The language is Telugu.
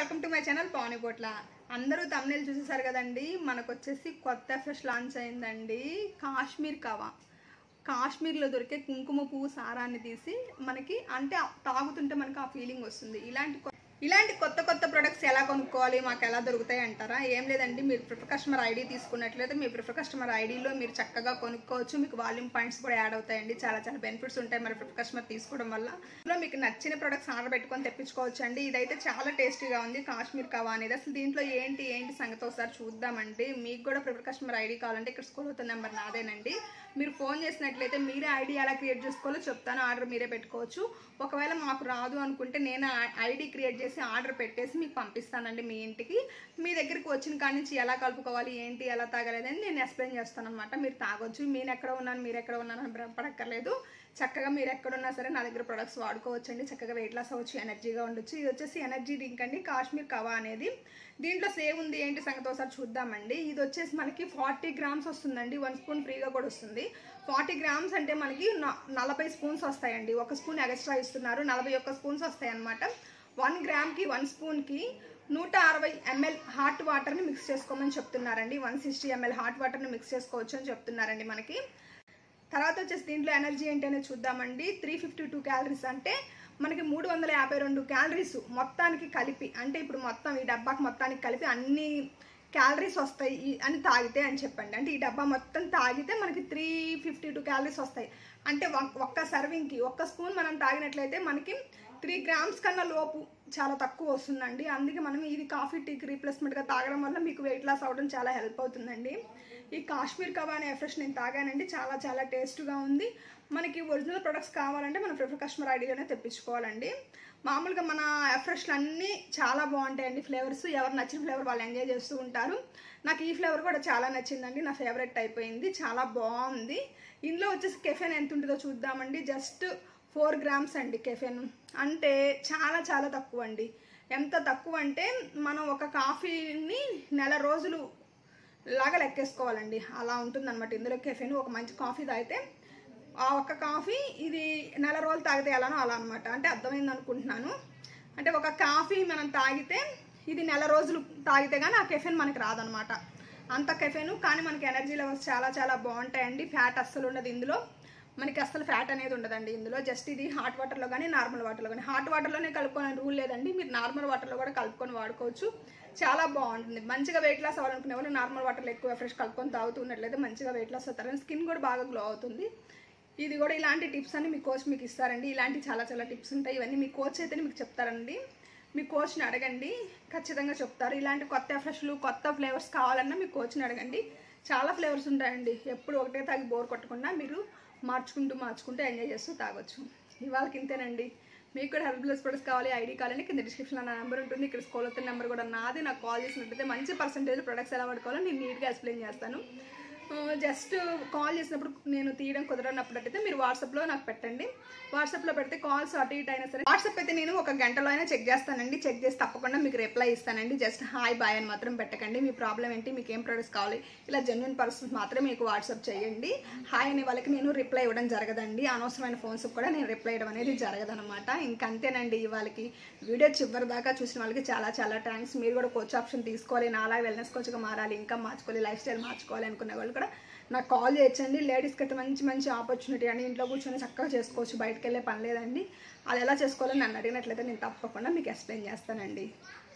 welcome to my channel Pavani Potla అందరూ తమిళ చూసేసారు కదండి మనకు వచ్చేసి కొత్త ఫ్రెష్ లాంచ్ అయిందండి కాశ్మీర్ కవా కాశ్మీర్లో దొరికే కుంకుమ పువ్వు సారాన్ని తీసి మనకి అంటే తాగుతుంటే మనకి ఆ ఫీలింగ్ వస్తుంది ఇలాంటి కొ- ఇలాంటి కొత్త కొత్త ప్రొడక్ట్స్ ఎలా కొనుక్కోవాలి మాకు ఎలా దొరుకుతాయి అంటారా ఏం లేదండి మీరు ప్రిఫర్ కస్టమర్ ఐడి తీసుకున్నట్లయితే మీ ప్రిఫర్ కస్టమర్ ఐడిలో మీరు చక్కగా కొనుక్కోవచ్చు మీకు వాల్యూమ్ పాయింట్స్ కూడా యాడ్ అవుతాయండి చాలా చాలా బెనిఫిట్స్ ఉంటాయి మరి ప్రిఫర్ కస్టమర్ తీసుకోవడం వల్ల ఇందులో మీకు నచ్చిన ప్రొడక్ట్స్ ఆర్డర్ పెట్టుకొని తెప్పించుకోవచ్చు అండి ఇదైతే చాలా టేస్టీగా ఉంది కాశ్మీర్ కవా అనేది అసలు దీంట్లో ఏంటి ఏంటి సంగతి ఒకసారి చూద్దామండి మీకు కూడా ప్రిఫర్ కస్టమర్ ఐడి కావాలంటే ఇక్కడ స్కూల్ అవుతున్న నెంబర్ నాదేనండి మీరు ఫోన్ చేసినట్లయితే మీరే ఐడి ఎలా క్రియేట్ చేసుకోవాలో చెప్తాను ఆర్డర్ మీరే పెట్టుకోవచ్చు ఒకవేళ మాకు రాదు అనుకుంటే నేను ఐడి క్రియేట్ చేసి ఆర్డర్ పెట్టేసి మీకు పంపిస్తానండి మీ ఇంటికి మీ దగ్గరికి వచ్చిన కాడి నుంచి ఎలా కలుపుకోవాలి ఏంటి ఎలా తాగలేదని నేను ఎక్స్ప్లెయిన్ చేస్తాను అనమాట మీరు తాగొచ్చు నేను ఎక్కడ ఉన్నాను మీరు ఎక్కడ ఉన్నాను అని భ్రమపడక్కర్లేదు చక్కగా మీరు ఎక్కడున్నా సరే నా దగ్గర ప్రొడక్ట్స్ వాడుకోవచ్చండి చక్కగా వెయిట్ లాస్ అవ్వచ్చు ఎనర్జీగా ఉండొచ్చు ఇది వచ్చేసి ఎనర్జీ డ్రింక్ అండి కాశ్మీర్ కవా అనేది దీంట్లో సేవ్ ఉంది ఏంటి సంగతి ఒకసారి చూద్దామండి ఇది వచ్చేసి మనకి ఫార్టీ గ్రామ్స్ వస్తుందండి వన్ స్పూన్ ఫ్రీగా కూడా వస్తుంది ఫార్టీ గ్రామ్స్ అంటే మనకి న- నలభై స్పూన్స్ వస్తాయండి ఒక స్పూన్ ఎక్స్ట్రా ఇస్తున్నారు నలభై ఒక్క స్పూన్స్ వస్తాయి అనమాట వన్ గ్రామ్కి వన్ స్పూన్కి నూట అరవై ఎంఎల్ హాట్ వాటర్ని మిక్స్ చేసుకోమని చెప్తున్నారండి వన్ సిక్స్టీ ఎంఎల్ హాట్ వాటర్ని మిక్స్ చేసుకోవచ్చు అని చెప్తున్నారండి మనకి తర్వాత వచ్చేసి దీంట్లో ఎనర్జీ ఏంటి అనేది చూద్దామండి త్రీ ఫిఫ్టీ టూ క్యాలరీస్ అంటే మనకి మూడు వందల యాభై రెండు క్యాలరీస్ మొత్తానికి కలిపి అంటే ఇప్పుడు మొత్తం ఈ డబ్బాకి మొత్తానికి కలిపి అన్ని క్యాలరీస్ వస్తాయి ఈ- అని తాగితే అని చెప్పండి అంటే ఈ డబ్బా మొత్తం తాగితే మనకి త్రీ ఫిఫ్టీ టూ క్యాలరీస్ వస్తాయి అంటే ఒక్- ఒక్క సర్వింగ్కి ఒక్క స్పూన్ మనం తాగినట్లయితే మనకి త్రీ గ్రామ్స్ కన్నా లోపు చాలా తక్కువ వస్తుందండి అందుకే మనం ఇది కాఫీ టీకి రీప్లేస్మెంట్గా తాగడం వల్ల మీకు వెయిట్ లాస్ అవ్వడం చాలా హెల్ప్ అవుతుందండి ఈ కాశ్మీర్ కవా అనే ఫ్రెష్ నేను తాగానండి చాలా చాలా టేస్ట్గా ఉంది మనకి ఒరిజినల్ ప్రొడక్ట్స్ కావాలంటే మన ప్రిఫర్ కస్టమర్ ఐడిలోనే తెప్పించుకోవాలండి మామూలుగా మన ఫ్రెష్లు అన్నీ చాలా బాగుంటాయండి ఫ్లేవర్స్ ఎవరు నచ్చిన ఫ్లేవర్ వాళ్ళు ఎంజాయ్ చేస్తూ ఉంటారు నాకు ఈ ఫ్లేవర్ కూడా చాలా నచ్చిందండి నా ఫేవరెట్ అయిపోయింది చాలా బాగుంది ఇందులో వచ్చేసి కెఫెన్ ఎంత ఉంటుందో చూద్దామండి జస్ట్ ఫోర్ గ్రామ్స్ అండి కెఫెన్ అంటే చాలా చాలా తక్కువ అండి ఎంత తక్కువ అంటే మనం ఒక కాఫీని నెల రోజులు లాగా లెక్కేసుకోవాలండి అలా ఉంటుందన్నమాట ఇందులో కెఫెన్ ఒక మంచి కాఫీ తాగితే ఆ ఒక్క కాఫీ ఇది నెల రోజులు తాగితే ఎలానో అలా అనమాట అంటే అర్థమైంది అనుకుంటున్నాను అంటే ఒక కాఫీ మనం తాగితే ఇది నెల రోజులు తాగితే కానీ ఆ కెఫెన్ మనకి రాదనమాట అంత కెఫెన్ కానీ మనకి ఎనర్జీ లెవెల్స్ చాలా చాలా బాగుంటాయండి ఫ్యాట్ అస్సలు ఉండదు ఇందులో మనకి అస్సలు ఫ్యాట్ అనేది ఉండదండి ఇందులో జస్ట్ ఇది హాట్ వాటర్లో కానీ నార్మల్ వాటర్లో కానీ హాట్ వాటర్లోనే కలుపుకోవాలని రూల్ లేదండి మీరు నార్మల్ వాటర్లో కూడా కలుపుకొని వాడుకోవచ్చు చాలా బాగుంటుంది మంచిగా వెయిట్ లాస్ అవ్వాలనుకునే వాళ్ళు నార్మల్ వాటర్లో ఎక్కువ ఫ్రెష్ కలుపుకొని తాగుతున్నట్లయితే మంచిగా వెయిట్ లాస్ అవుతారని స్కిన్ కూడా బాగా గ్లో అవుతుంది ఇది కూడా ఇలాంటి టిప్స్ అన్ని మీ కోచ్ మీకు ఇస్తారండి ఇలాంటి చాలా చాలా టిప్స్ ఉంటాయి ఇవన్నీ మీ కోచ్ అయితేనే మీకు చెప్తారండి మీ కోచ్ని అడగండి ఖచ్చితంగా చెప్తారు ఇలాంటి కొత్త ఫ్రెష్లు కొత్త ఫ్లేవర్స్ కావాలన్నా మీ కోచ్ని అడగండి చాలా ఫ్లేవర్స్ ఉంటాయండి ఎప్పుడు ఒకటే తాగి బోర్ కొట్టకుండా మీరు మార్చుకుంటూ మార్చుకుంటూ ఎంజాయ్ చేస్తూ తాగొచ్చు ఇవాళకి ఇంతేనండి మీకు కూడా హెల్ప్ ప్లస్ ప్రొడక్ట్స్ కావాలి ఐడి కావాలంటే కింద డిస్క్రిప్షన్లో నా నెంబర్ ఉంటుంది ఇక్కడ స్కూల్ అవుతున్న నెంబర్ కూడా నాది నాకు కాల్ చేసినట్టయితే మంచి పర్సంటేజ్ ప్రొడక్ట్స్ ఎలా వాడుకోవాలో నేను నీట్గా ఎక్స్ప్లెయిన్ చేస్తాను జస్ట్ కాల్ చేసినప్పుడు నేను తీయడం కుదరనప్పుడు అయితే మీరు వాట్సాప్లో నాకు పెట్టండి వాట్సాప్లో పెడితే కాల్స్ అటు ఇటు అయినా సరే వాట్సాప్ అయితే నేను ఒక గంటలో అయినా చెక్ చేస్తానండి చెక్ చేసి తప్పకుండా మీకు రిప్లై ఇస్తానండి జస్ట్ హాయ్ బాయ్ అని మాత్రం పెట్టకండి మీ ప్రాబ్లం ఏంటి మీకు ఏం ప్రొడక్ట్స్ కావాలి ఇలా జెన్యున్ పర్సన్స్ మాత్రమే మీకు వాట్సాప్ చేయండి హాయ్ అనే వాళ్ళకి నేను రిప్లై ఇవ్వడం జరగదండి అనవసరమైన ఫోన్స్ కూడా నేను రిప్లై ఇవ్వడం అనేది జరగదనమాట ఇంకంతేనండి వాళ్ళకి వీడియో చివరి దాకా చూసిన వాళ్ళకి చాలా చాలా థ్యాంక్స్ మీరు కూడా కోచ్ ఆప్షన్ తీసుకోవాలి నాలా వెల్నెస్ కోచ్గా మారాలి ఇంకా మార్చుకోవాలి లైఫ్ స్టైల్ మార్చుకోవాలి అనుకునే వాళ్ళు కూడా నాకు కాల్ చేయొచ్చండి లేడీస్కి అయితే మంచి మంచి ఆపర్చునిటీ అండి ఇంట్లో కూర్చొని చక్కగా చేసుకోవచ్చు బయటకు వెళ్ళే పని లేదండి అది ఎలా చేసుకోవాలో నన్ను అడిగినట్లయితే నేను తప్పకుండా మీకు ఎక్స్ప్లెయిన్ చేస్తానండి